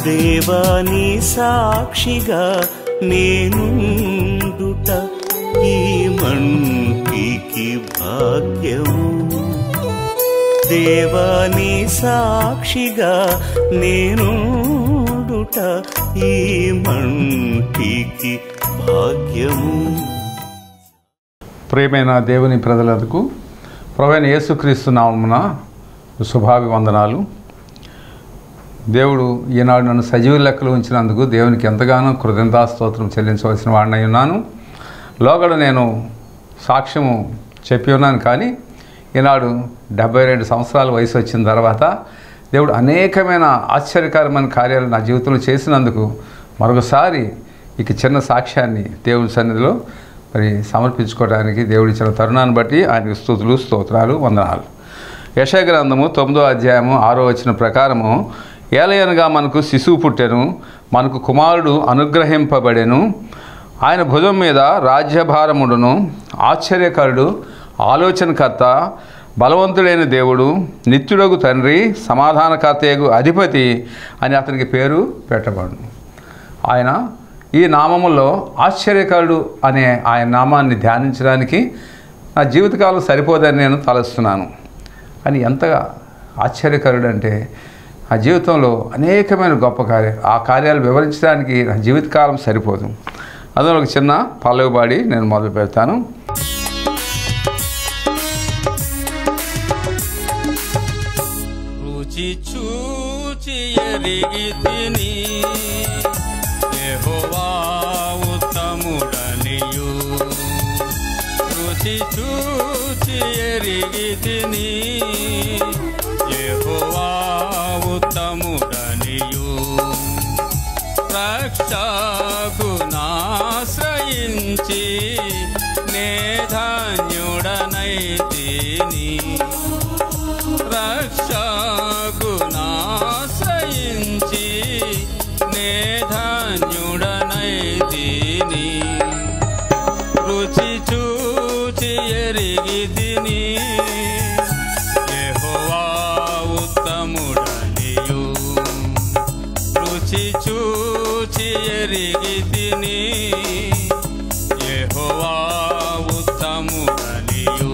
దేవాని సాక్షిగా నేనుండుట ఈ మంటికి భాగ్యము దేవాని సాక్షిగా నేనుండుట ఈ మంటికి భాగ్యము ప్రియమైన దేవుని ప్రజలకు ప్రవైన యేసుక్రీస్తు నామమున శుభాభివందనాలు దేవుడు ఈనాడు నన్ను సజీవ లెక్కలు ఉంచినందుకు దేవునికి ఎంతగానో కృతజ్ఞతాస్తోత్రం చెల్లించవలసిన వాడినై ఉన్నాను లోగడ నేను సాక్ష్యము చెప్పి ఉన్నాను కానీ ఈనాడు డెబ్బై రెండు సంవత్సరాల వయసు వచ్చిన తర్వాత దేవుడు అనేకమైన ఆశ్చర్యకరమైన కార్యాలు నా జీవితంలో చేసినందుకు మరొకసారి ఇక చిన్న సాక్ష్యాన్ని దేవుని సన్నిధిలో మరి సమర్పించుకోవడానికి దేవుడు ఇచ్చిన తరుణాన్ని బట్టి ఆయనకు స్తుతులు స్తోత్రాలు వందనాలు యశయ గ్రంథము తొమ్మిదో అధ్యాయము ఆరో వచ్చిన ప్రకారము ఏలయనగా మనకు శిశువు పుట్టెను మనకు కుమారుడు అనుగ్రహింపబడెను ఆయన భుజం మీద రాజ్యభారముడును ఆశ్చర్యకరుడు ఆలోచనకర్త బలవంతుడైన దేవుడు నిత్యుడగు తండ్రి సమాధానకర్తయగు అధిపతి అని అతనికి పేరు పెట్టబడును ఆయన ఈ నామములో ఆశ్చర్యకరుడు అనే ఆయన నామాన్ని ధ్యానించడానికి నా జీవితకాలం సరిపోదని నేను తలస్తున్నాను అని ఎంతగా ఆశ్చర్యకరుడు అంటే ఆ జీవితంలో అనేకమైన గొప్ప కార్యాలు ఆ కార్యాలు వివరించడానికి నా జీవితకాలం సరిపోదు అందులో ఒక చిన్న పల్లవి పాడి నేను మొదలు పెడతాను రుచి చూచి ఎరిగి తిని యెహోవా ఉత్తముడనియు రుచి చూచి ఎరిగి తిని యెహోవా ఉత్తముడనియు రక్షకునాశ్రయించి నే ధాన్యుడనైతిని రక్షకునాశ్రయించి నే ధాన్యుడనైతిని రుచి చూచి ఎరిగి తిని యెహోవా ఉత్తముడనియు రుచి చూచి ఎరిగి తిని యెహోవా ఉత్తముడనియు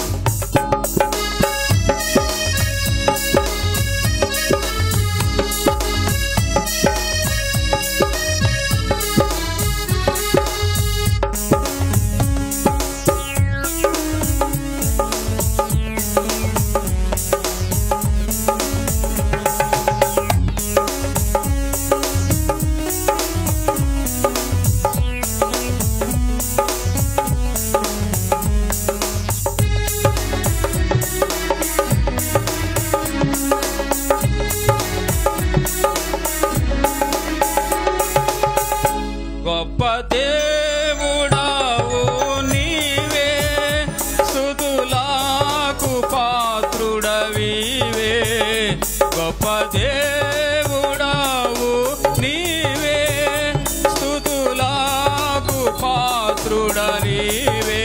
గొప్ప దేవుడావు నీవే సుతులాకు పాత్రుడవివే గొప్ప దేవుడావు నీవే స్తుతులాకు పాత్రుడనివే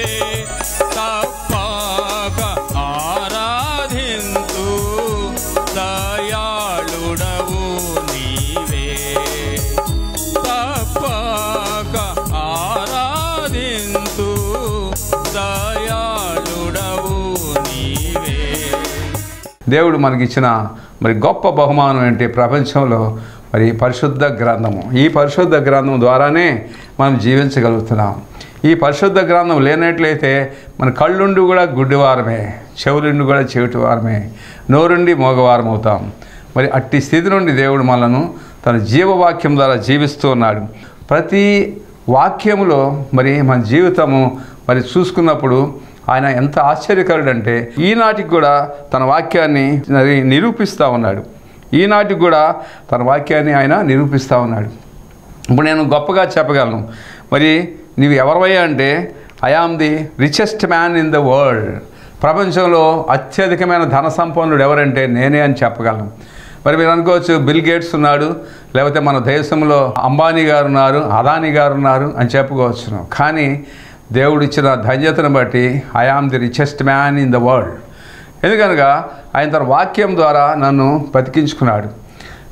తప్పక ఆరాధింతు దయాళుడవు నీవే తప్పక ఆరాధింతు దయాళుడవు నీవే దేవుడు మనకిచ్చిన మరి గొప్ప బహుమానం ఏంటి ప్రపంచంలో మరి పరిశుద్ధ గ్రంథము ఈ పరిశుద్ధ గ్రంథం ద్వారానే మనం జీవించగలుగుతున్నాం ఈ పరిశుద్ధ గ్రంథం లేనట్లయితే మన కళ్ళుండి కూడా గుడ్డివారమే చెవులుండి కూడా చెవిటివారమే నోరుండి మోగవారం అవుతాం మరి అట్టి స్థితి నుండి దేవుడు మనను తన జీవవాక్యం ద్వారా జీవిస్తూ ఉన్నాడు ప్రతి వాక్యములో మరి మన జీవితము మరి చూసుకున్నప్పుడు ఆయన ఎంత ఆశ్చర్యకరుడంటే ఈనాటికి కూడా తన వాక్యాన్ని మరి నిరూపిస్తూ ఉన్నాడు ఈనాటికి కూడా తన వాక్యాన్ని ఆయన నిరూపిస్తూ ఉన్నాడు ఇప్పుడు నేను గొప్పగా చెప్పగలను మరి నీవు ఎవరివయ్యా అంటే I am the richest man in the world ప్రపంచంలో అత్యధికమైన ధన సంపన్నుడు ఎవరంటే నేనే అని చెప్పగలను మరి మీరు అనుకోవచ్చు బిల్ గేట్స్ ఉన్నాడు లేకపోతే మన దేశంలో అంబానీ గారు ఉన్నారు అదానీ గారు ఉన్నారు అని చెప్పుకోవచ్చును కానీ దేవుడిచ్చిన ధన్యతను బట్టి I am the richest man in the world ఎందుకనగా ఆయన తన వాక్యం ద్వారా నన్ను బతికించుకున్నాడు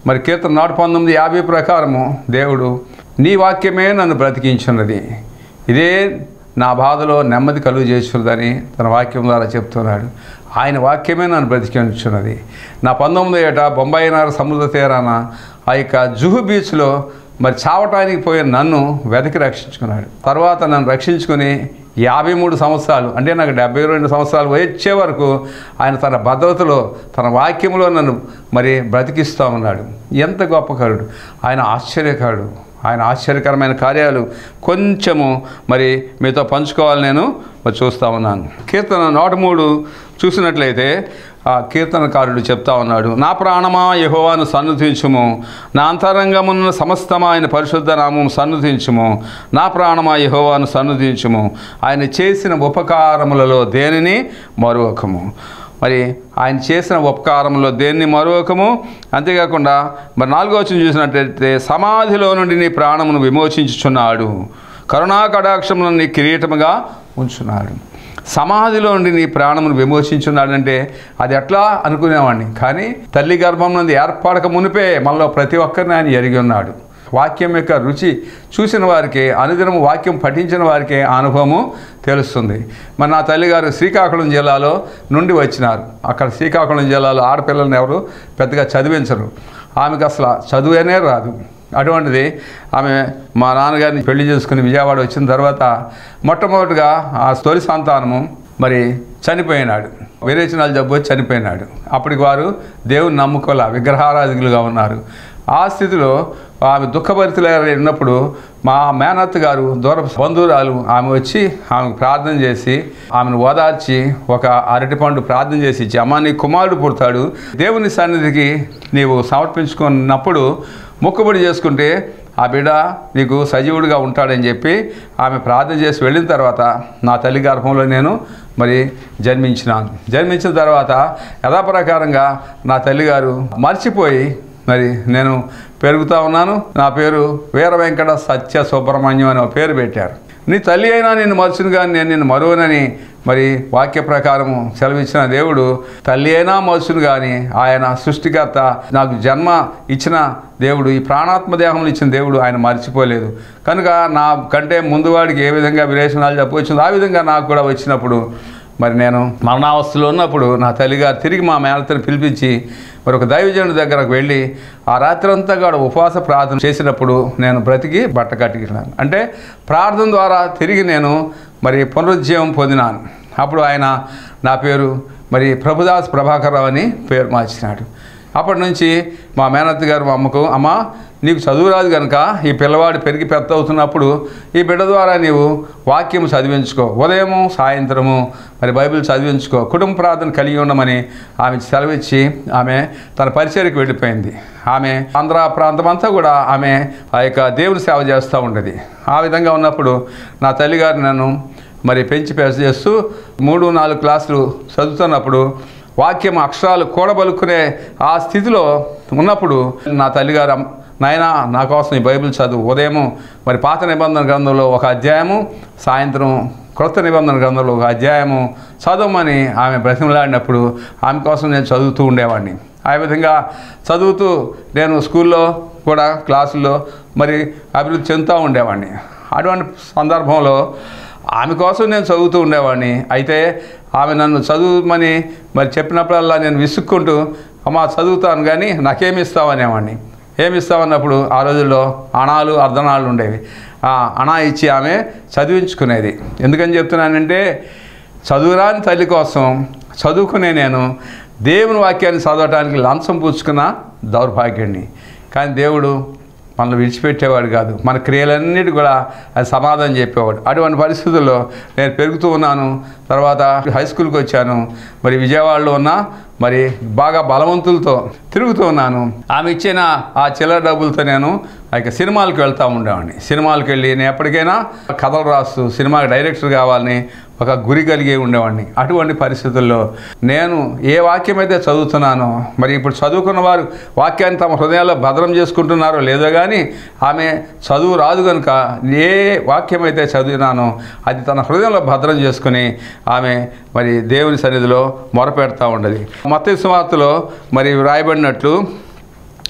మరి కీర్తన నూట పంతొమ్మిది యాభై ప్రకారము దేవుడు నీ వాక్యమే నన్ను బ్రతికించున్నది ఇదే నా బాధలో నెమ్మది కలుగు చేస్తున్నదని తన వాక్యం ద్వారా చెప్తున్నాడు ఆయన వాక్యమే నన్ను బ్రతికించున్నది నా పంతొమ్మిది ఏట బొంబాయి నగర సముద్ర తీరాన ఆ యొక్క జుహు బీచ్లో మరి చావటానికి పోయిన నన్ను వెతికి రక్షించుకున్నాడు తర్వాత నన్ను రక్షించుకుని యాభై మూడు సంవత్సరాలు అంటే నాకు డెబ్బై రెండు సంవత్సరాలు వచ్చే వరకు ఆయన తన భద్రతలో తన వాక్యంలో నన్ను మరి బ్రతికిస్తూ ఉన్నాడు ఎంత గొప్ప కరుడు ఆయన ఆశ్చర్యకారుడు ఆయన ఆశ్చర్యకరమైన కార్యాలు కొంచెము మరి మీతో పంచుకోవాలి నేను మరి చూస్తూ ఉన్నాను కీర్తన నూట మూడు చూసినట్లయితే ఆ కీర్తనకారుడు చెప్తా ఉన్నాడు నా ప్రాణమా యహోవాను సన్నుతించుము నా అంతరంగమున్న సమస్తమా ఆయన పరిశుద్ధ నామం సన్నుతించుము నా ప్రాణమా యహోవాను సన్నుతించుము ఆయన చేసిన ఉపకారములలో దేనిని మరొకము మరి ఆయన చేసిన ఉపకారంలో దేన్ని మరొకము అంతేకాకుండా మరి నాలుగో వచ్చిన చూసినట్లయితే సమాధిలో నుండి నీ ప్రాణమును విమోచించుచున్నాడు కరుణా కటాక్షములను నీ కిరీటముగా ఉంచున్నాడు సమాధిలో నుండి నీ ప్రాణమును విమోచించున్నాడంటే అది ఎట్లా అనుకునేవాడిని కానీ తల్లి గర్భం నుండి ఏర్పడక మునిపే మనలో ప్రతి ఒక్కరిని ఆయన ఎరిగి ఉన్నాడు వాక్యం యొక్క రుచి చూసిన వారికి అనుదినం వాక్యం పఠించిన వారికి ఆ అనుభవము తెలుస్తుంది మరి నా తల్లిగారు శ్రీకాకుళం జిల్లాలో నుండి వచ్చినారు అక్కడ శ్రీకాకుళం జిల్లాలో ఆడపిల్లల్ని ఎవరు పెద్దగా చదివించరు ఆమెకు అసలు చదువేనే రాదు అటువంటిది ఆమె మా నాన్నగారిని పెళ్లి చేసుకుని విజయవాడ వచ్చిన తర్వాత మొట్టమొదటిగా ఆ తొలి సంతానము మరి చనిపోయినాడు విరేచనాలు జబ్బు వచ్చి చనిపోయినాడు అప్పటికి వారు దేవుని నమ్ముకోల విగ్రహారాధికులుగా ఉన్నారు ఆ స్థితిలో ఆమె దుఃఖభరితులై ఉన్నప్పుడు మా మేనత్త గారు దూర బంధువురాలు ఆమె వచ్చి ఆమెకు ప్రార్థన చేసి ఆమెను ఓదార్చి ఒక అరటిపండు ప్రార్థన చేసి ఇచ్చి అమ్మ నీ కుమారుడు పుడతాడు దేవుని సన్నిధికి నీవు సమర్పించుకున్నప్పుడు మొక్కుబడి చేసుకుంటే ఆ బిడ్డ నీకు సజీవుడిగా ఉంటాడని చెప్పి ఆమె ప్రార్థన చేసి వెళ్ళిన తర్వాత నా తల్లి గర్భంలో నేను మరి జన్మించినాను జన్మించిన తర్వాత యథాప్రకారంగా నా తల్లిగారు మర్చిపోయి మరి నేను పెరుగుతా ఉన్నాను నా పేరు వీర వెంకట సత్య సుబ్రహ్మణ్యం అని ఒక పేరు పెట్టారు నీ తల్లి అయినా నిన్ను మరుచును కానీ నేను నిన్ను మరువనని మరి వాక్య ప్రకారము సెలవిచ్చిన దేవుడు తల్లి అయినా మరుచును కానీ ఆయన సృష్టికర్త నాకు జన్మ ఇచ్చిన దేవుడు ఈ ప్రాణాత్మ దేహం ఇచ్చిన దేవుడు ఆయన మర్చిపోలేదు కనుక నా కంటే ముందు వాడికి ఏ విధంగా విరేచనాలు చెప్పవచ్చిందో ఆ విధంగా నాకు కూడా వచ్చినప్పుడు మరి నేను మరణావస్థలో ఉన్నప్పుడు నా తల్లిగారు తిరిగి మా మేనతని పిలిపించి మరి ఒక దైవజనుడి దగ్గరకు వెళ్ళి ఆ రాత్రి అంతా కూడా ఉపవాస ప్రార్థన చేసినప్పుడు నేను బ్రతికి బట్ట కట్టుకున్నాను అంటే ప్రార్థన ద్వారా తిరిగి నేను మరి పునరుజ్జీవం పొందినాను అప్పుడు ఆయన నా పేరు మరి ప్రభుదాస్ ప్రభాకర్ రావు అని పేరు మార్చినాడు అప్పటి నుంచి మా మేనత్త గారు మా అమ్మకు అమ్మ నీకు చదువు రాదు కనుక ఈ పిల్లవాడు పెరిగి పెద్ద అవుతున్నప్పుడు ఈ బిడ్డ ద్వారా నీవు వాక్యం చదివించుకో ఉదయము సాయంత్రము మరి బైబిల్ చదివించుకో కుటుంబ ప్రార్థన కలిగి ఉండమని ఆమె సెలవిచ్చి ఆమె తన పరిచయకు వెళ్ళిపోయింది ఆమె ఆంధ్ర ప్రాంతం అంతా కూడా ఆమె ఆ యొక్క దేవుని సేవ చేస్తూ ఉండేది ఆ విధంగా ఉన్నప్పుడు నా తల్లిగారు నన్ను మరి పెంచి పెంచి చేస్తూ మూడు నాలుగు క్లాసులు చదువుతున్నప్పుడు వాక్యం అక్షరాలు కూడబలుక్కునే ఆ స్థితిలో ఉన్నప్పుడు నా తల్లిగారు అమ్- నాయనా నా కోసం ఈ బైబిల్ చదువు ఉదయము మరి పాత నిబంధన గ్రంథంలో ఒక అధ్యాయము సాయంత్రం క్రొత్త నిబంధన గ్రంథంలో ఒక అధ్యాయము చదవమని ఆమె బ్రతిమలాడినప్పుడు ఆమె కోసం నేను చదువుతూ ఉండేవాడిని ఆ విధంగా చదువుతూ నేను స్కూల్లో కూడా క్లాసుల్లో మరి అభివృద్ధి చెందుతూ ఉండేవాడిని అటువంటి సందర్భంలో ఆమె కోసం నేను చదువుతూ ఉండేవాడిని అయితే ఆమె నన్ను చదువుమని మరి చెప్పినప్పుడల్లా నేను విసుక్కుంటూ అమ్మా చదువుతాను కానీ నాకేమి ఇస్తావు అనేవాడిని ఏమి ఇస్తామన్నప్పుడు ఆ రోజుల్లో అణాలు అర్ధనాలు ఉండేవి ఆ అణా ఇచ్చి ఆమె చదివించుకునేది ఎందుకని చెప్తున్నానంటే చదువురాని తల్లి కోసం చదువుకునే నేను దేవుని వాక్యాన్ని చదవటానికి లంచం పుచ్చుకున్న దౌర్భాగ్యాన్ని కానీ దేవుడు మనల్ని విడిచిపెట్టేవాడు కాదు మన క్రియలన్నిటి కూడా అది సమాధానం చెప్పేవాడు అటువంటి పరిస్థితుల్లో నేను పెరుగుతూ ఉన్నాను తర్వాత హై స్కూల్కి వచ్చాను మరి విజయవాడలో ఉన్న మరి బాగా బలవంతులతో తిరుగుతూ ఉన్నాను ఆమె ఇచ్చిన ఆ చిల్లర డబ్బులతో నేను ఆ యొక్క సినిమాలకు వెళ్తూ ఉండేవాడిని సినిమాలకు వెళ్ళి నేను ఎప్పటికైనా కథలు రాస్తూ సినిమాకి డైరెక్టర్ కావాలని ఒక గురి కలిగి ఉండేవాడిని అటువంటి పరిస్థితుల్లో నేను ఏ వాక్యం అయితే చదువుతున్నానో మరి ఇప్పుడు చదువుకున్న వారు వాక్యాన్ని తమ హృదయాల్లో భద్రం చేసుకుంటున్నారో లేదో కానీ ఆమె చదువు రాదు కనుక ఏ వాక్యం అయితే చదివినానో అది తన హృదయంలో భద్రం చేసుకుని ఆమె మరి దేవుని సన్నిధిలో మొరపెడతా ఉండదు మత సువార్తలో మరి వ్రాయబడినట్లు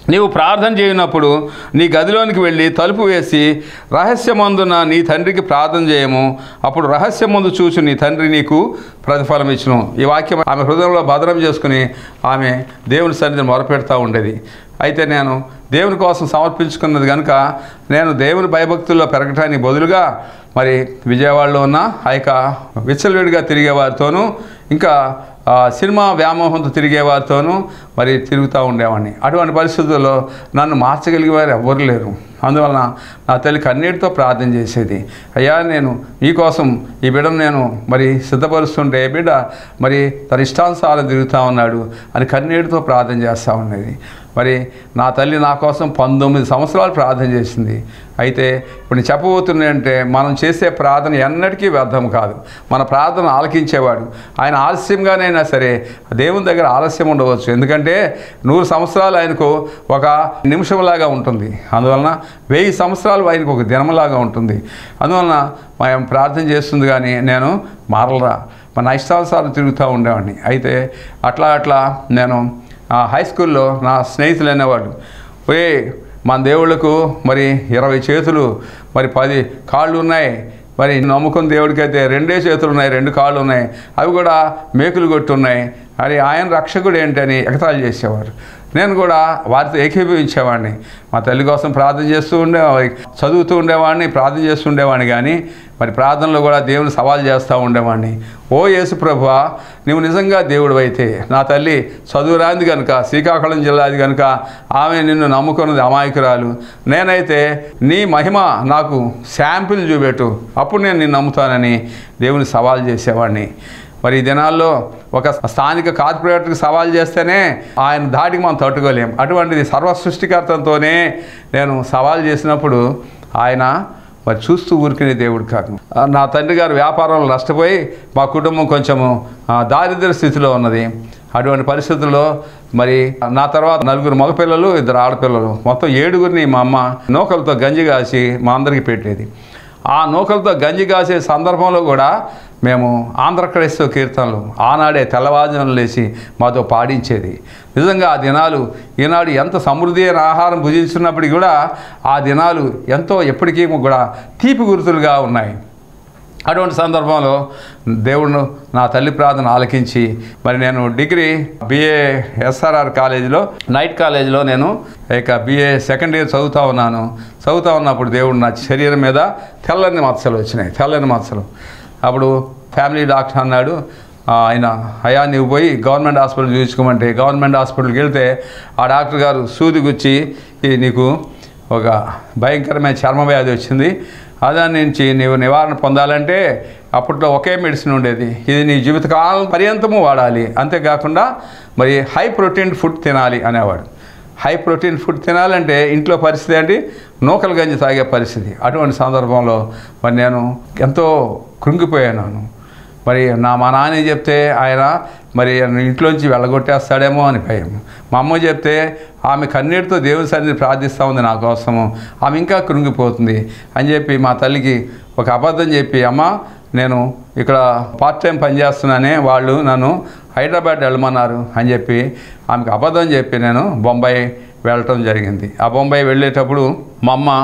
నీవు ప్రార్థన చేయనప్పుడు నీ గదిలోనికి వెళ్ళి తలుపు వేసి రహస్యమందున నీ తండ్రికి ప్రార్థన చేయము అప్పుడు రహస్యమందు చూసి నీ తండ్రి నీకు ప్రతిఫలం ఇచ్చును ఈ వాక్యం ఆమె హృదయంలో భద్రం చేసుకుని ఆమె దేవుని సన్నిధిని మొరపెడతా ఉండేది అయితే నేను దేవుని కోసం సమర్పించుకున్నది కనుక నేను దేవుని భయభక్తుల్లో పెరగటానికి బదులుగా మరి విజయవాడలో ఉన్న ఆ యొక్క విచ్చలవిడిగా తిరిగే వారితోనూ ఇంకా ఆ, సినిమా వ్యామోహంతో తిరిగే వారితోనూ మరి తిరుగుతూ ఉండేవాడిని అటువంటి పరిస్థితుల్లో నన్ను మార్చగలిగే వారు ఎవ్వరు లేరు అందువలన నా తల్లి కన్నీటితో ప్రార్థన చేసేది అయ్యా నేను మీకోసం ఈ బిడ్డను నేను మరి సిద్ధపరుస్తుంటే ఈ బిడ్డ మరి తన ఇష్టానుసారం తిరుగుతూ ఉన్నాడు అని కన్నీటితో ప్రార్థన చేస్తూ ఉన్నది మరి నా తల్లి నా కోసం పంతొమ్మిది సంవత్సరాలు ప్రార్థన చేసింది అయితే ఇప్పుడు నేను చెప్పబోతున్నాయంటే మనం చేసే ప్రార్థన ఎన్నటికీ వ్యర్థం కాదు మన ప్రార్థన ఆలకించేవాడు ఆయన ఆలస్యంగానైనా సరే దేవుని దగ్గర ఆలస్యం ఉండవచ్చు ఎందుకంటే నూరు సంవత్సరాలు ఆయనకు ఒక నిమిషంలాగా ఉంటుంది అందువలన వెయ్యి సంవత్సరాలు ఆయనకు ఒక దినంలాగా ఉంటుంది అందువలన మనం ప్రార్థన చేస్తుంది కానీ నేను మారలరా మన ఇష్టానుసారం తిరుగుతూ ఉండేవాడిని అయితే అట్లా అట్లా నేను ఆ హై స్కూల్లో నా స్నేహితులు అనేవాళ్ళు ఏ మన దేవుళ్ళకు మరి ఇరవై చేతులు మరి పది కాళ్ళు ఉన్నాయి మరి నమ్ముకున్న దేవుడికి అయితే రెండే చేతులు ఉన్నాయి రెండు కాళ్ళు ఉన్నాయి అవి కూడా మేకులు కొట్టున్నాయి అది ఆయన రక్షకుడు ఏంటని ఎగతాళి చేసేవారు నేను కూడా వారితో ఏకీభవించేవాడిని మా తల్లి కోసం ప్రార్థన చేస్తూ ఉండేవాడి చదువుతూ ఉండేవాడిని ప్రార్థన చేస్తూ ఉండేవాడిని కానీ మరి ప్రార్థనలో కూడా దేవుని సవాల్ చేస్తూ ఉండేవాడిని ఓ యేసు ప్రభువా నువ్వు నిజంగా దేవుడు అయితే నా తల్లి చదువురాంది కనుక శ్రీకాకుళం జిల్లాది కనుక ఆమె నిన్ను నమ్ముకున్నది అమాయకురాలు నేనైతే నీ మహిమ నాకు శాంపిల్ చూపెట్టు అప్పుడు నేను నిన్ను నమ్ముతానని దేవుని సవాల్ చేసేవాడిని మరి ఈ దినాల్లో ఒక స్థానిక కార్పొరేటర్కి సవాల్ చేస్తేనే ఆయన దాటికి మనం తట్టుకోలేం అటువంటిది సర్వ సృష్టికర్తతోనే నేను సవాల్ చేసినప్పుడు ఆయన మరి చూస్తూ ఊరికినే దేవుడు కాదు ఆ, నా తండ్రి గారు వ్యాపారంలో నష్టపోయి మా కుటుంబం కొంచెము ఆ, దారిద్ర్య స్థితిలో ఉన్నది అటువంటి పరిస్థితుల్లో మరి నా తర్వాత నలుగురు మగపిల్లలు ఇద్దరు ఆడపిల్లలు మొత్తం ఏడుగురిని మా అమ్మ నూకలతో గంజి కాసి మా అందరికీ పెట్టేది ఆ నూకలతో గంజి కాసే సందర్భంలో కూడా మేము ఆంధ్ర క్రైస్తవ కీర్తనలు ఆనాడే తెల్లవారుజామున లేచి మాతో పాడించేది నిజంగా ఆ దినాలు ఈనాడు ఎంత సమృద్ధి అయిన ఆహారం భుజించున్నప్పటికీ కూడా ఆ దినాలు ఎంతో ఎప్పటికీ కూడా తీపి గుర్తులుగా ఉన్నాయి అటువంటి సందర్భంలో దేవుడు నా తల్లి ప్రార్థన ఆలకించి మరి నేను డిగ్రీ బిఏ ఎస్ఆర్ఆర్ కాలేజీలో నైట్ కాలేజీలో నేను ఇక బిఏ సెకండ్ ఇయర్ చదువుతా ఉన్నాను చదువుతా ఉన్నప్పుడు దేవుడు నా శరీరం మీద తెల్లని మచ్చలు వచ్చినాయి తెల్లని మచ్చలు అప్పుడు ఫ్యామిలీ డాక్టర్ అన్నాడు "ఆ, ఆయన అయ్యా నువ్వు పోయి గవర్నమెంట్ హాస్పిటల్ చూపించుకోమంటే గవర్నమెంట్ హాస్పిటల్కి వెళ్తే ఆ డాక్టర్ గారు సూది గుచ్చి "ఈ నీకు ఒక భయంకరమైన చర్మ వ్యాధి వచ్చింది అదాని నుంచి నీవు నివారణ పొందాలంటే అప్పట్లో ఒకే మెడిసిన్ ఉండేది ఇది నీ జీవితకాలం పర్యంతము వాడాలి అంతేకాకుండా మరి హై ప్రోటీన్ ఫుడ్ తినాలి అనేవాడు హై ప్రోటీన్ ఫుడ్ తినాలంటే ఇంట్లో పరిస్థితి ఏంటి నూకల గంజి తాగే పరిస్థితి అటువంటి సందర్భంలో మరి నేను ఎంతో కృంగిపోయాను మరి నా మా నాన్న చెప్తే ఆయన మరి ఇంట్లోంచి వెళ్ళగొట్టేస్తాడేమో అని భయం మా అమ్మ చెప్తే ఆమె కన్నీటితో దేవుని సన్నిధి ప్రార్థిస్తూ ఉంది నా కోసము ఆమె ఇంకా కృంగిపోతుంది అని చెప్పి మా తల్లికి ఒక అబద్ధం చెప్పి అమ్మ నేను ఇక్కడ పార్ట్ టైం పనిచేస్తున్నానే వాళ్ళు నన్ను హైదరాబాద్ వెళ్ళమన్నారు అని చెప్పి ఆమెకు అబద్ధం చెప్పి నేను బొంబాయి వెళ్ళటం జరిగింది ఆ బొంబాయి వెళ్ళేటప్పుడు మా అమ్మ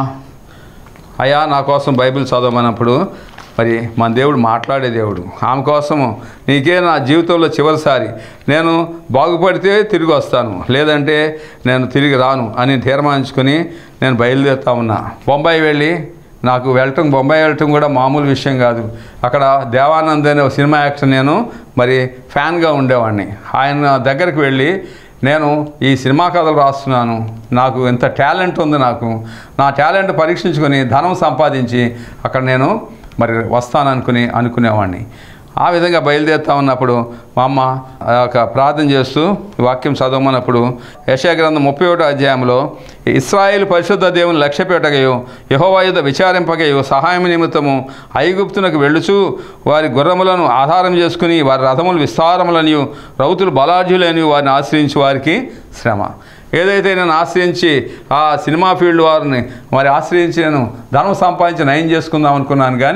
అయ్యా నా కోసం బైబిల్ చదవమన్నప్పుడు మరి మన దేవుడు మాట్లాడే దేవుడు ఆమె కోసము నీకే నా జీవితంలో చివరిసారి నేను బాగుపడితే తిరిగి వస్తాను లేదంటే నేను తిరిగి రాను అని తీర్మానించుకొని నేను బయలుదేరుతా ఉన్నా బొంబాయి వెళ్ళి నాకు వెళ్ళటం బొంబాయి వెళ్ళటం కూడా మామూలు విషయం కాదు అక్కడ దేవానంద్ అనే ఒక సినిమా యాక్టర్ నేను మరి ఫ్యాన్గా ఉండేవాడిని ఆయన దగ్గరికి వెళ్ళి నేను ఈ సినిమా కథలు రాస్తున్నాను నాకు ఎంత టాలెంట్ ఉంది నాకు నా టాలెంట్ పరీక్షించుకొని ధనం సంపాదించి అక్కడ నేను మరి వస్తాననుకుని అనుకునేవాడిని ఆ విధంగా బయలుదేరుతా ఉన్నప్పుడు మా అమ్మ ఆ యొక్క ప్రార్థన చేస్తూ ఈ వాక్యం చదవమన్నప్పుడు యశా గ్రంథం ముప్పై ఒకటో అధ్యాయంలో ఇస్రాయేల్ పరిశుద్ధ దేవుని లక్ష్యపెట్టగయో యహోవాయుధ విచారింపగయో సహాయం నిమిత్తము ఐగుప్తునకు వెళ్ళుచు వారి గుర్రములను ఆధారం చేసుకుని వారి రథములు విస్తారములనియు రౌతులు బలాఢ్యులని వారిని ఆశ్రయించి వారికి శ్రమ ఏదైతే నేను ఆశ్రయించి ఆ సినిమా ఫీల్డ్ వారిని మరి ఆశ్రయించి నేను ధనం సంపాదించి నయం చేసుకుందాం అనుకున్నాను కానీ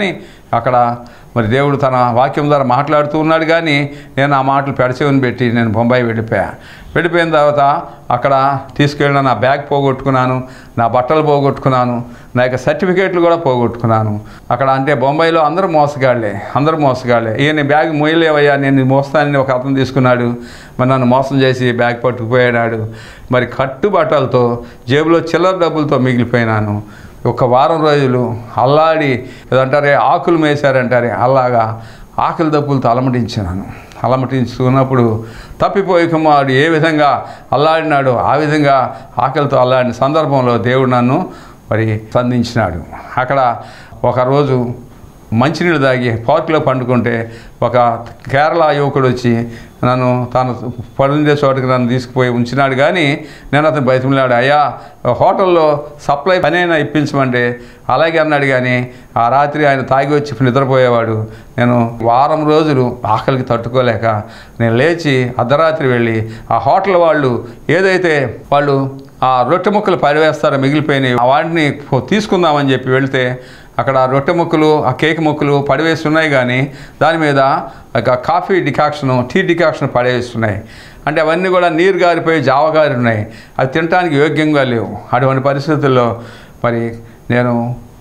అక్కడ మరి దేవుడు తన వాక్యం ద్వారా మాట్లాడుతూ ఉన్నాడు కానీ నేను ఆ మాటలు పెడచెవిని పెట్టి నేను బొంబాయి వెళ్ళిపోయా వెళ్ళిపోయిన తర్వాత అక్కడ తీసుకెళ్ళిన నా బ్యాగ్ పోగొట్టుకున్నాను నా బట్టలు పోగొట్టుకున్నాను నా యొక్క సర్టిఫికేట్లు కూడా పోగొట్టుకున్నాను అక్కడ అంటే బొంబాయిలో అందరూ మోసగాళ్లే అందరూ మోసగాళ్లే ఈయన బ్యాగ్ మోయలేవయ్యా నేను మోస్తానని ఒక అతను తీసుకున్నాడు మరి నన్ను మోసం చేసి బ్యాగ్ పట్టుకుపోయాడు మరి కట్టు బట్టలతో జేబులో చిల్లర డబ్బులతో మిగిలిపోయినాను ఒక వారం రోజులు అల్లాడి ఏదంటారే ఆకులు మేసారంటారే అలాగా ఆకలి దప్పులతో అలమటించినాను అలమటించుకున్నప్పుడు తప్పిపోయి కుమారుడు ఏ విధంగా అల్లాడినాడో ఆ విధంగా ఆకలితో అల్లాడిన సందర్భంలో దేవుడు నన్ను మరి సంధించినాడు అక్కడ ఒకరోజు మంచినీళ్ళు తాగి పార్కులో పండుకుంటే ఒక కేరళ యువకుడు వచ్చి నన్ను తాను పడుండే చోటుకి నన్ను తీసుకుపోయి ఉంచినాడు కానీ నేను అతను బయటమిలాడు అయ్యా హోటల్లో సప్లై పనైనా ఇప్పించమంటే అలాగే అన్నాడు కానీ ఆ రాత్రి ఆయన తాగి వచ్చి నిద్రపోయేవాడు నేను వారం రోజులు ఆకలికి తట్టుకోలేక నేను లేచి అర్ధరాత్రి వెళ్ళి ఆ హోటల్ వాళ్ళు ఏదైతే వాళ్ళు ఆ రొట్టె ముక్కలు పడివేస్తారో మిగిలిపోయినాయి వాటిని తీసుకుందామని చెప్పి వెళ్తే అక్కడ ఆ రొట్టె ముక్కలు ఆ కేక్ ముక్కలు పడివేసి ఉన్నాయి కానీ దాని మీద ఒక కాఫీ డికాక్షన్ టీ డికాక్షన్ పడేస్తున్నాయి అంటే అవన్నీ కూడా నీరు గారిపోయి జావ గారి ఉన్నాయి అది తినడానికి యోగ్యంగా లేవు అటువంటి పరిస్థితుల్లో మరి నేను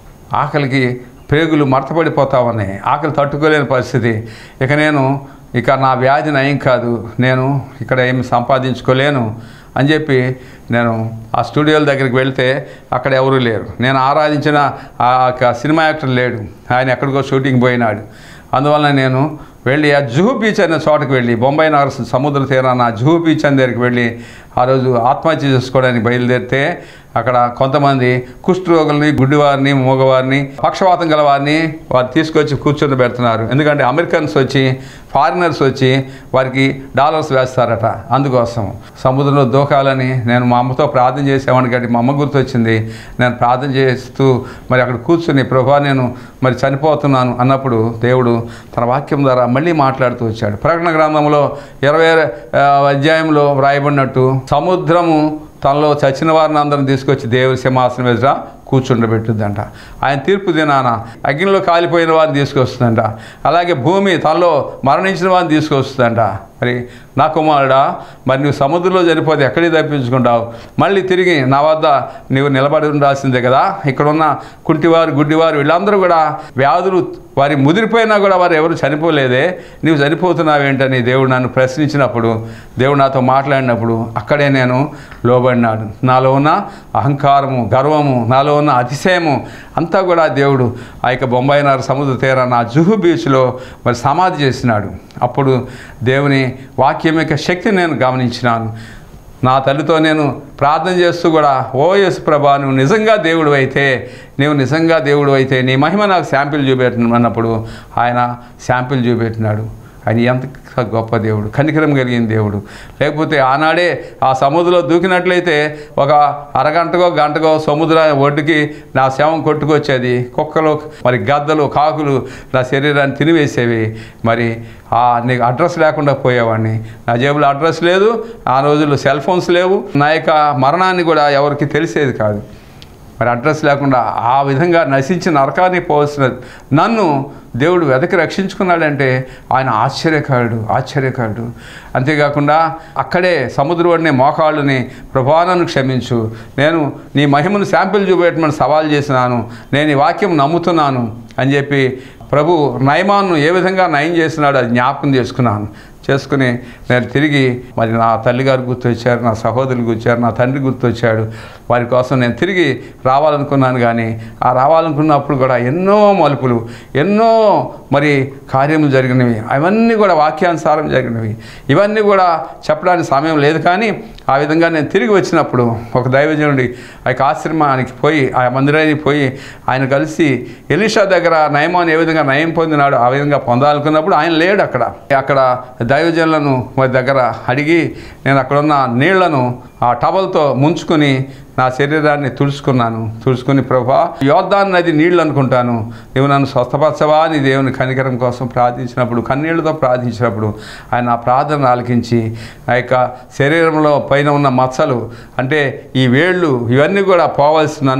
ఆకలికి పేగులు మడతపడిపోతా ఉన్నాయి ఆకలి తట్టుకోలేని పరిస్థితి ఇక నేను ఇక నా వ్యాధి నయం కాదు నేను ఇక్కడ ఏమి సంపాదించుకోలేను అని చెప్పి నేను ఆ స్టూడియోల దగ్గరికి వెళ్తే అక్కడ ఎవరూ లేరు నేను ఆరాధించిన ఆ యొక్క సినిమా యాక్టర్ లేడు ఆయన ఎక్కడికో షూటింగ్ పోయినాడు అందువలన నేను వెళ్ళి ఆ జుహు బీచ్ అనే చోటకి వెళ్ళి బొంబాయి నగర సముద్ర తీరాన ఆ జుహు బీచ్ అనే దగ్గరికి వెళ్ళి ఆ రోజు ఆత్మహత్య చేసుకోవడానికి బయలుదేరితే అక్కడ కొంతమంది కుష్ఠరోగుల్ని గుడ్డివారిని మూగవారిని పక్షవాతం గల వారిని వారు తీసుకొచ్చి కూర్చొని పెడుతున్నారు ఎందుకంటే అమెరికన్స్ వచ్చి ఫారినర్స్ వచ్చి వారికి డాలర్స్ వేస్తారట అందుకోసం సముద్రంలో దూకాలని నేను మా అమ్మతో ప్రార్థన చేసేవాడిని కాబట్టి మా అమ్మ గుర్తొచ్చింది నేను ప్రార్థన చేస్తూ మరి అక్కడ కూర్చుని ప్రభా నేను మరి చనిపోతున్నాను అన్నప్పుడు దేవుడు తన వాక్యం ద్వారా మళ్ళీ మాట్లాడుతూ వచ్చాడు ప్రకటన గ్రంథంలో ఇరవై ఆ, అధ్యాయంలో వ్రాయబడినట్టు సముద్రము తనలో చచ్చిన వారిని అందరం తీసుకొచ్చి దేవుని సింహాసనం ఎదుట కూర్చుండబెట్టుద్దంట ఆయన తీర్పు దినాన అగ్నిలో కాలిపోయిన వారిని తీసుకొస్తుందంట అలాగే భూమి తనలో మరణించిన వారిని తీసుకొస్తుందంట మరి నా కుమారుడా మరి నువ్వు సముద్రంలో చనిపోతే ఎక్కడికి తప్పించుకుంటావు మళ్ళీ తిరిగి నా వద్ద నీవు నిలబడి ఉండాల్సిందే కదా ఇక్కడున్న కుంటివారు గుడ్డివారు వీళ్ళందరూ కూడా వ్యాధులు వారి ముదిరిపోయినా కూడా వారు ఎవరు చనిపోలేదే నీవు చనిపోతున్నావేంటని దేవుడు నన్ను ప్రశ్నించినప్పుడు దేవుడు నాతో మాట్లాడినప్పుడు అక్కడే నేను లోబడినాడు నాలో ఉన్న అహంకారము గర్వము నాలో ఉన్న అతిశయము అంతా కూడా దేవుడు ఆ యొక్క బొంబాయి నగర సముద్ర తీరాన ఆ జుహు బీచ్లో మరి సమాధి చేసినాడు అప్పుడు దేవుని వాక్యం యొక్క శక్తిని నేను గమనించినాను నా తల్లితో నేను ప్రార్థన చేస్తూ కూడా ఓ యేసు ప్రభా నువ్వు నిజంగా దేవుడు అయితే నీవు నిజంగా దేవుడు అయితే నీ మహిమ నాకు శాంపిల్ చూపెట్టమన్నప్పుడు ఆయన శాంపిల్ చూపెట్టినాడు ఆయన ఎంత గొప్ప దేవుడు కనికరం కలిగిన దేవుడు లేకపోతే ఆనాడే ఆ సముద్రంలో దూకినట్లయితే ఒక అరగంటకో గంటకో సముద్ర ఒడ్డుకి నా శవం కొట్టుకొచ్చేది కుక్కలు మరి గద్దలు కాకులు నా శరీరాన్ని తినివేసేవి మరి ఆ నీకు అడ్రస్ లేకుండా పోయేవాడిని నా జేబులో అడ్రస్ లేదు ఆ రోజుల్లో సెల్ ఫోన్స్ లేవు నా యొక్క మరణాన్ని కూడా ఎవరికి తెలిసేది కాదు మరి అడ్రస్ లేకుండా ఆ విధంగా నశించి నరకాన్ని పోవలసిన నన్ను దేవుడు వెదకి రక్షించుకున్నాడంటే ఆయన ఆశ్చర్యకారుడు ఆశ్చర్యకారుడు అంతేకాకుండా అక్కడే సముద్రం ఒడినే మోకాళ్ళని ప్రభావాలను క్షమించు నేను నీ మహిమను శాంపిల్ చూపెట్టమని సవాల్ చేసినాను నేను ఈ వాక్యం నమ్ముతున్నాను అని చెప్పి ప్రభు నయమాన్ను ఏ విధంగా నయం చేసినాడో అది జ్ఞాపకం చేసుకున్నాను చేసుకుని నేను తిరిగి మరి నా తల్లిగారు గుర్తొచ్చారు నా సహోదరులు గుర్తొచ్చారు నా తండ్రి గుర్తొచ్చాడు వారి కోసం నేను తిరిగి రావాలనుకున్నాను కానీ ఆ రావాలనుకున్నప్పుడు కూడా ఎన్నో మలుపులు ఎన్నో మరి కార్యములు జరిగినవి అవన్నీ కూడా వాక్యానుసారం జరిగినవి ఇవన్నీ కూడా చెప్పడానికి సమయం లేదు కానీ ఆ విధంగా నేను తిరిగి వచ్చినప్పుడు ఒక దైవజనుడి ఆ యొక్క ఆశ్రమానికి పోయి ఆ మందిరానికి పోయి ఆయన కలిసి ఎలీషా దగ్గర నయమాన్ ఏ విధంగా నయం పొందినాడు ఆ విధంగా పొందాలనుకున్నప్పుడు ఆయన లేడు అక్కడ అక్కడ దైవజనులను వారి దగ్గర అడిగి నేను అక్కడ ఉన్న నీళ్లను ఆ టవల్తో ముంచుకొని నా శరీరాన్ని తుడుచుకున్నాను తుడుచుకుని ప్రభా యోర్దాన్ నది నీళ్ళు అనుకుంటాను నువ్వు నన్ను స్వస్థపరచవా అని దేవుని కనికరం కోసం ప్రార్థించినప్పుడు కన్నీళ్లతో ప్రార్థించినప్పుడు ఆయన ఆ ప్రార్థన ఆలకించి ఆ యొక్క శరీరంలో పైన ఉన్న మచ్చలు అంటే ఈ వేళ్ళు ఇవన్నీ కూడా పోవలసి నన్ను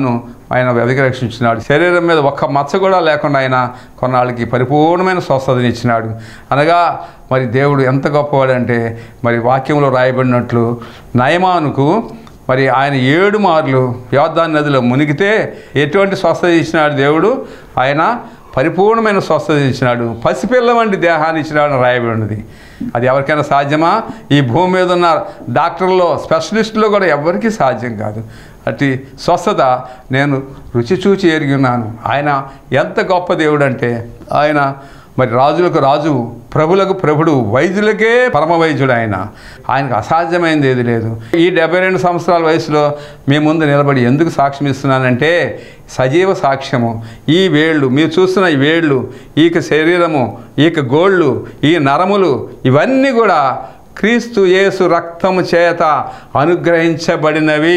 ఆయన వెదకి రక్షించినాడు శరీరం మీద ఒక్క మచ్చ కూడా లేకుండా ఆయన కొన్నాళ్ళకి పరిపూర్ణమైన స్వస్థతని ఇచ్చినాడు అనగా మరి దేవుడు ఎంత గొప్పవాడంటే మరి వాక్యంలో రాయబడినట్లు నయమానుకు మరి ఆయన ఏడు మార్లు యోద్ధాన్ నదిలో మునిగితే ఎటువంటి స్వస్థత ఇచ్చినాడు దేవుడు ఆయన పరిపూర్ణమైన స్వస్థత ఇచ్చినాడు పసిపిల్ల వంటి దేహాన్ని ఇచ్చినాడు అని రాయబడి ఉన్నది అది ఎవరికైనా సాధ్యమా ఈ భూమి మీద ఉన్న డాక్టర్లో స్పెషలిస్టులో కూడా ఎవరికీ సాధ్యం కాదు అట్టి స్వస్థత నేను రుచి చూచి ఎరిగి ఉన్నాను ఆయన ఎంత గొప్ప దేవుడు అంటే ఆయన మరి రాజులకు రాజు ప్రభులకు ప్రభుడు వైద్యులకే పరమ వైద్యుడు ఆయన ఆయనకు అసాధ్యమైనది ఏది లేదు ఈ డెబ్బై రెండు సంవత్సరాల వయసులో మీ ముందు నిలబడి ఎందుకు సాక్ష్యం ఇస్తున్నానంటే సజీవ సాక్ష్యము ఈ వేళ్ళు మీరు చూస్తున్న ఈ వేళ్ళు ఈక శరీరము ఈక గోళ్ళు ఈ నరములు ఇవన్నీ కూడా క్రీస్తు యేసు రక్తము చేత అనుగ్రహించబడినవి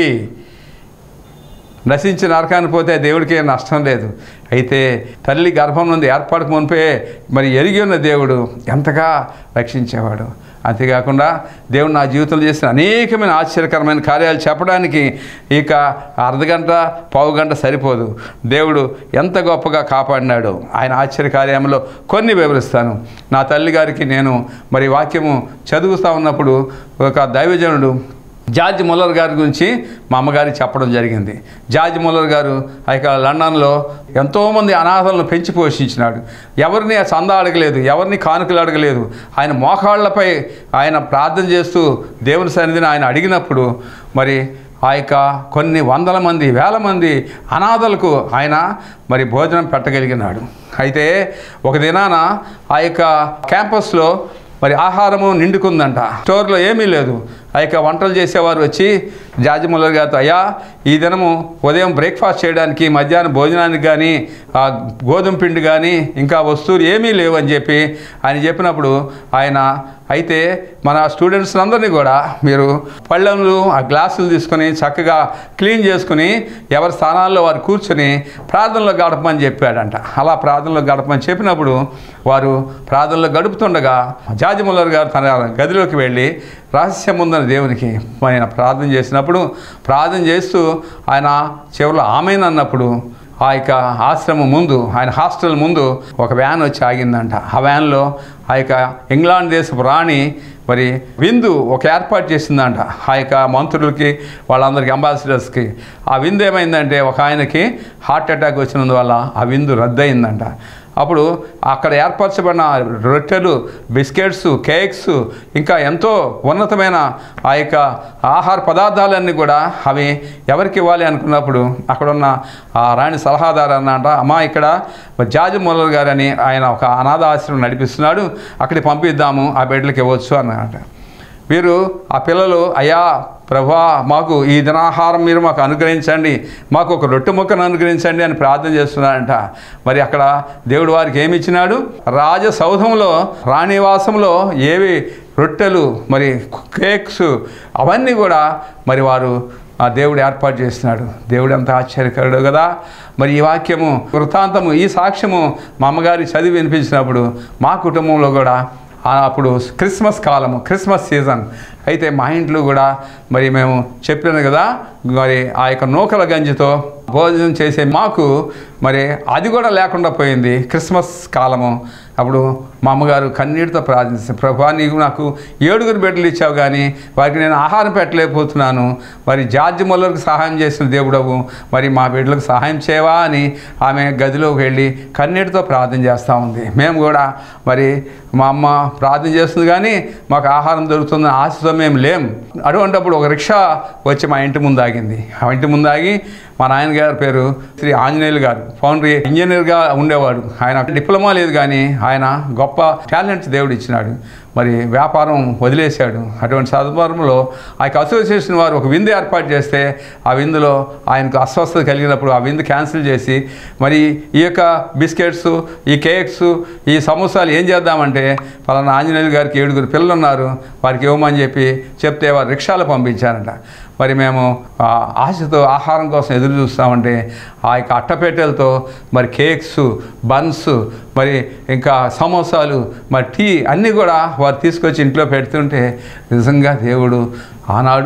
నశించి నరకానికి పోతే దేవుడికి ఏం నష్టం లేదు అయితే తల్లి గర్భం నుండి ఏర్పాటుకు మునిపే మరి ఎరిగి ఉన్న దేవుడు ఎంతగా రక్షించేవాడు అంతేకాకుండా దేవుడు నా జీవితంలో చేసిన అనేకమైన ఆశ్చర్యకరమైన కార్యాలు చెప్పడానికి ఇక అర్ధగంట పావు గంట సరిపోదు దేవుడు ఎంత గొప్పగా కాపాడినాడు ఆయన ఆశ్చర్య కార్యంలో కొన్ని వివరిస్తాను నా తల్లి గారికి నేను మరి వాక్యము చదువుతూ ఉన్నప్పుడు ఒక దైవజనుడు జార్జ్ ముల్లర్ గారి గురించి మా అమ్మగారికి చెప్పడం జరిగింది జార్జ్ ముల్లర్ గారు ఇక లండన్లో ఎంతోమంది అనాథలను పెంచి పోషించినాడు ఎవరిని చందా అడగలేదు ఎవరిని కానుకలు అడగలేదు ఆయన మోకాళ్ళపై ఆయన ప్రార్థన చేస్తూ దేవుని సన్నిధిని ఆయన అడిగినప్పుడు మరి ఆ యొక్క కొన్ని వందల మంది వేల మంది అనాథలకు ఆయన మరి భోజనం పెట్టగలిగినాడు అయితే ఒక దినాన ఆ యొక్క క్యాంపస్లో మరి ఆహారము నిండుకుందంట స్టోర్లో ఏమీ లేదు ఆ యొక్క వంటలు చేసేవారు వచ్చి జాజిముల్లర్ గారితో అయ్యా ఈ దినము ఉదయం బ్రేక్ఫాస్ట్ చేయడానికి మధ్యాహ్నం భోజనానికి కానీ ఆ గోధుమ పిండి కానీ ఇంకా వస్తువులు ఏమీ లేవు అని చెప్పి ఆయన చెప్పినప్పుడు ఆయన అయితే మన స్టూడెంట్స్ అందరినీ కూడా మీరు పళ్ళెంలు ఆ గ్లాసులు తీసుకొని చక్కగా క్లీన్ చేసుకుని ఎవరి స్థానాల్లో వారు కూర్చొని ప్రార్థనలో గడపమని చెప్పాడంట అలా ప్రార్థనలో గడపమని చెప్పినప్పుడు వారు ప్రార్థనలో గడుపుతుండగా జాజిముల్లర్ గారు తన గదిలోకి వెళ్ళి రహస్యం ఉందని దేవునికి ఆయన ప్రార్థన చేసినప్పుడు ప్రార్థన చేస్తూ ఆయన చివరిలో ఆమెను అన్నప్పుడు ఆ యొక్క ఆశ్రమం ముందు ఆయన హాస్టల్ ముందు ఒక వ్యాన్ వచ్చి ఆగిందంట ఆ వ్యాన్లో ఆ యొక్క ఇంగ్లాండ్ దేశపు రాణి మరి విందు ఒక ఏర్పాటు చేసిందంట ఆ యొక్క మంత్రులకి వాళ్ళందరికీ అంబాసిడర్స్కి ఆ విందు ఏమైందంటే ఒక ఆయనకి హార్ట్ అటాక్ వచ్చినందువల్ల ఆ విందు రద్దయిందంట అప్పుడు అక్కడ ఏర్పరచబడిన రొట్టెలు బిస్కెట్స్ కేక్స్ ఇంకా ఎంతో ఉన్నతమైన ఆ యొక్క ఆహార పదార్థాలన్నీ కూడా అవి ఎవరికి ఇవ్వాలి అనుకున్నప్పుడు అక్కడున్న ఆ రాణి సలహాదారు అన్నట అమ్మా ఇక్కడ జాజి మొల్లర్ గారని ఆయన ఒక అనాథ ఆశ్రమం నడిపిస్తున్నాడు అక్కడికి పంపిద్దాము ఆ బిడ్డలకి ఇవ్వచ్చు అన్నమాట వీరు ఆ పిల్లలు అయ్యా ప్రభా మాకు ఈ దినాహారం మీరు మాకు అనుగ్రహించండి మాకు ఒక రొట్టె ముక్కను అనుగ్రహించండి అని ప్రార్థన చేస్తున్నారంట మరి అక్కడ దేవుడు వారికి ఏమి ఇచ్చినాడు రాజసౌధంలో రాణివాసంలో ఏవి రొట్టెలు మరి కేక్స్ అవన్నీ కూడా మరి వారు ఆ దేవుడు ఏర్పాటు చేస్తున్నాడు దేవుడు ఎంత ఆశ్చర్యకరుడు కదా మరి ఈ వాక్యము వృత్తాంతము ఈ సాక్ష్యము మా అమ్మగారి చదివి వినిపించినప్పుడు మా కుటుంబంలో కూడా ఆ అప్పుడు క్రిస్మస్ కాలము క్రిస్మస్ సీజన్ అయితే మా ఇంట్లో కూడా మరి మేము చెప్పాను కదా మరి ఆ యొక్క నూకల గంజితో భోజనం చేసే మాకు మరి అది కూడా లేకుండా పోయింది క్రిస్మస్ కాలము అప్పుడు మా అమ్మగారు కన్నీటితో ప్రార్థించారు ప్రభా నీకు నాకు ఏడుగురు బిడ్డలు ఇచ్చావు కానీ వారికి నేను ఆహారం పెట్టలేకపోతున్నాను మరి జార్జ్ మొల్లర్కి సహాయం చేసిన దేవుడవు మరి మా బిడ్డలకు సహాయం చేయవా అని ఆమె గదిలోకి వెళ్ళి కన్నీటితో ప్రార్థన చేస్తూ ఉంది మేము కూడా మరి మా అమ్మ ప్రార్థన చేస్తుంది కానీ మాకు ఆహారం దొరుకుతుందని ఆశతో మేము లేం అటువంటిప్పుడు ఒక రిక్షా వచ్చి మా ఇంటి ముందు ఆగింది ఆ ఇంటి ముందు ఆగి మా నాయనగారి పేరు శ్రీ ఆంజనేయులు గారు ఫౌండరీ ఇంజనీర్గా ఉండేవాడు ఆయన డిప్లొమా లేదు కానీ ఆయన గొప్ప టాలెంట్ దేవుడు ఇచ్చినాడు మరి వ్యాపారం వదిలేశాడు అటువంటి సందర్భంలో ఆ యొక్క అసోసియేషన్ వారు ఒక విందు ఏర్పాటు చేస్తే ఆ విందులో ఆయనకు అస్వస్థత కలిగినప్పుడు ఆ విందు క్యాన్సిల్ చేసి మరి ఈ యొక్క బిస్కెట్స్ ఈ కేక్స్ ఈ సమోసాలు ఏం చేద్దామంటే పలానా ఆంజనేయులు గారికి ఏడుగురు పిల్లలు ఉన్నారు వారికి ఇవ్వమని చెప్పి చెప్తే వారు రిక్షాలు పంపించారంట మరి మేము ఆ ఆశతో ఆహారం కోసం ఎదురు చూస్తామంటే ఆ యొక్క అట్టపెట్టెలతో మరి కేక్స్ బన్స్ మరి ఇంకా సమోసాలు మరి టీ అన్నీ కూడా వారు తీసుకొచ్చి ఇంట్లో పెడుతుంటే నిజంగా దేవుడు ఆనాడు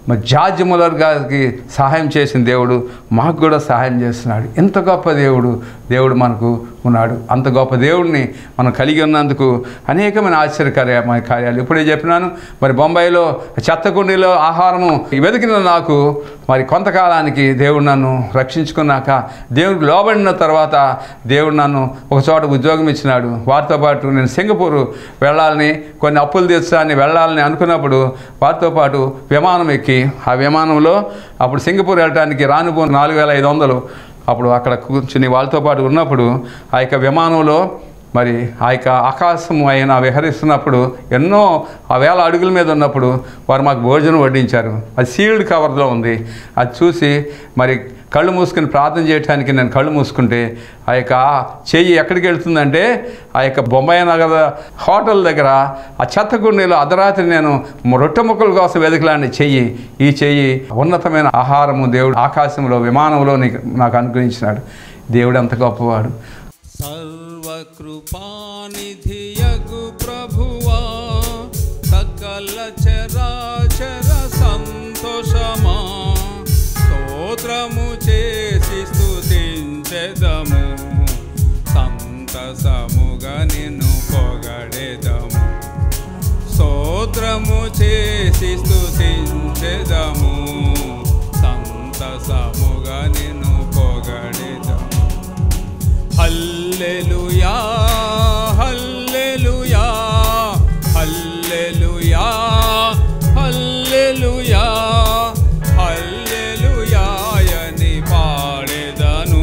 మరి జార్జ్ ములర్ గారికి సహాయం చేసిన దేవుడు మాకు కూడా సహాయం చేస్తున్నాడు ఎంత గొప్ప దేవుడు దేవుడు మనకు ఉన్నాడు అంత గొప్ప దేవుడిని మనం కలిగి ఉన్నందుకు అనేకమైన ఆశ్చర్యకార్యమైన కార్యాలు ఇప్పుడే చెప్పినాను మరి బొంబాయిలో చెత్తకుండీలో ఆహారము వెతికిన నాకు మరి కొంతకాలానికి దేవుడు నన్ను రక్షించుకున్నాక దేవుడికి లోబడిన తర్వాత దేవుడు నన్ను ఒక చోట ఉద్యోగం ఇచ్చినాడు వారితో పాటు నేను సింగపూర్ వెళ్ళాలని కొన్ని అప్పులు తీర్చాలని వెళ్ళాలని అనుకున్నప్పుడు వారితో పాటు విమానం ఎక్కి ఆ విమానంలో అప్పుడు సింగపూర్ వెళ్ళడానికి రానుపో నాలుగు వేల ఐదు వందలు అప్పుడు అక్కడ కూర్చుని వాళ్ళతో పాటు ఉన్నప్పుడు ఆ యొక్క విమానంలో మరి ఆ యొక్క ఆకాశం అయిన విహరిస్తున్నప్పుడు ఎన్నో ఆ వేల అడుగుల మీద ఉన్నప్పుడు వారు మాకు భోజనం వడ్డించారు అది సీల్డ్ కవర్లో ఉంది అది చూసి మరి కళ్ళు మూసుకుని ప్రార్థన చేయడానికి నేను కళ్ళు మూసుకుంటే ఆ యొక్క చెయ్యి ఎక్కడికి వెళ్తుందంటే ఆ యొక్క బొంబాయి నగర హోటల్ దగ్గర ఆ చెత్తకుండీలో అర్ధరాత్రి నేను రొట్టె ముక్కల కోసం వెతకలాంటి చెయ్యి ఈ చెయ్యి ఉన్నతమైన ఆహారము దేవుడు ఆకాశంలో విమానంలో నీకు నాకు అనుగ్రహించినాడు దేవుడు అంత గొప్పవాడు సర్వకృపానిధియగు ప్రభువా సకల చరాచర సంతోషమా స్తోత్రము చేసి స్తుతించెదము సంతసముగా నిన్ను పొగడెదము స్తోత్రము చేసి స్తుతించెదము సంతసముగా నిన్ను పొగడెదము హల్లెలూయా హల్లెలూయా హల్లెలూయా హల్లెలూయా హల్లెలూయా అని పాడెదను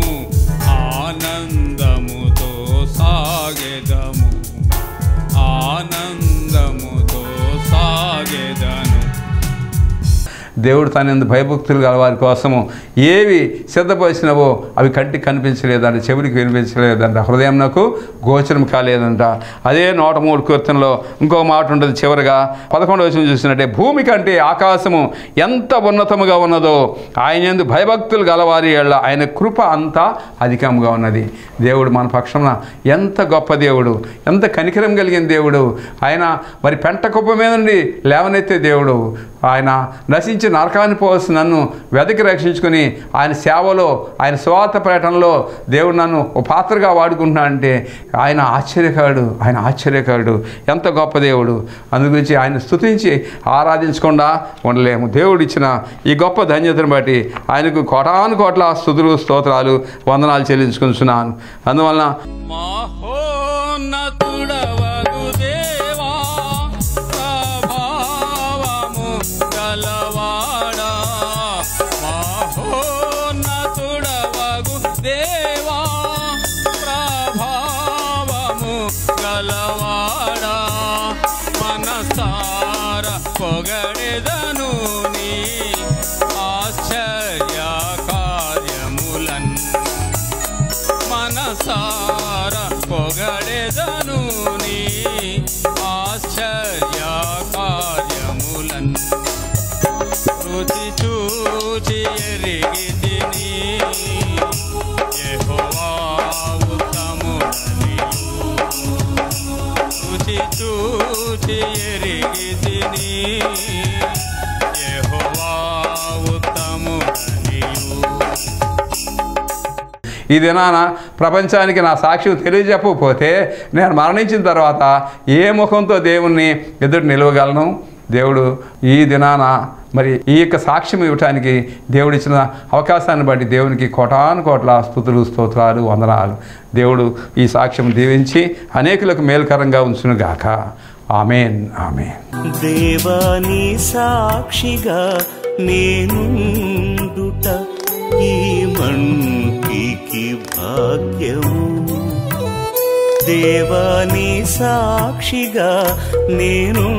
ఆనందముతో సాగెదము ఆనందముతో సాగెదను దేవుడు తన ఎందు భయభక్తులు గల వారి కోసము ఏవి సిద్ధపరిచినవో అవి కంటికి కనిపించలేదంట చెవుడికి వినిపించలేదంట హృదయం నాకు గోచరం కాలేదంట అదే నూట మూడు కీర్తనలో ఇంకో మాట ఉంటుంది చివరిగా పదకొండవ వచనం చూసినట్టే భూమి కంటే ఆకాశము ఎంత ఉన్నతముగా ఉన్నదో ఆయన ఎందు భయభక్తులు గలవారి ఏళ్ళ ఆయన కృప అంతా అధికంగా ఉన్నది దేవుడు మన పక్షమున ఎంత గొప్ప దేవుడు ఎంత కనికరం కలిగిన దేవుడు ఆయన మరి పెంట కుప్ప మీద నుండి లేవనెత్తే దేవుడు ఆయన నశించి నరకాన్ని పోవలసిన నన్ను వెదకి రక్షించుకొని ఆయన సేవలో ఆయన స్వార్థ ప్రకటనలో దేవుడు నన్ను ఒక పాత్రగా వాడుకుంటున్నా అంటే ఆయన ఆశ్చర్యకారుడు ఆయన ఆశ్చర్యకారుడు ఎంత గొప్ప దేవుడు అందు గురించి ఆయన స్తుతించి ఆరాధించకుండా ఉండలేము దేవుడు ఇచ్చిన ఈ గొప్ప ధన్యతను బట్టి ఆయనకు కోటాను కోట్ల స్థుతులు స్తోత్రాలు వందనాలు చెల్లించుకుంటున్నాను అందువలన మహోన్నతుడవగు దేవా ప్రభావము గలవాడా మహోన్నతుడవగు దేవా ప్రభావము గలవాడా మనసార పొగడెదను నీ ఆశ్చర్య కార్యములన్ మనసార పొగడెదను నీ ఆశ్చర్య కార్యములన్ రుచి చూచి ఎరిగి తిని యెహోవా ఉత్తముడని రుచి చూచి ఎరిగి తిని యెహోవా ఉత్తముడనియు ఈ దినాన ప్రపంచానికి నా సాక్ష్యం తెలియజెప్పకపోతే నేను మరణించిన తర్వాత ఏ ముఖంతో దేవుణ్ణి ఎదురు నిలవగలను దేవుడు ఈ దినాన మరి ఈ యొక్క సాక్ష్యం ఇవ్వటానికి దేవుడు ఇచ్చిన అవకాశాన్ని బట్టి దేవునికి కోటాను కోట్ల స్థుతులు స్తోత్రాలు వందనాలు దేవుడు ఈ సాక్ష్యం దీవించి అనేకులకు మేలుకరంగా ఉంచునుగాక ఆమెన్ ఆమెన్ దేవాని సాక్షిగా నేనుండుట ఈ మంటికి భాగ్యము దేవాని సాక్షిగా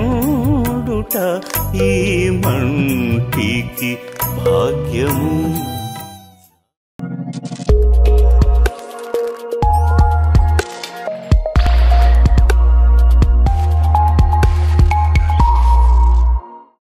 నేనుండుట ఈ మంటికి భాగ్యము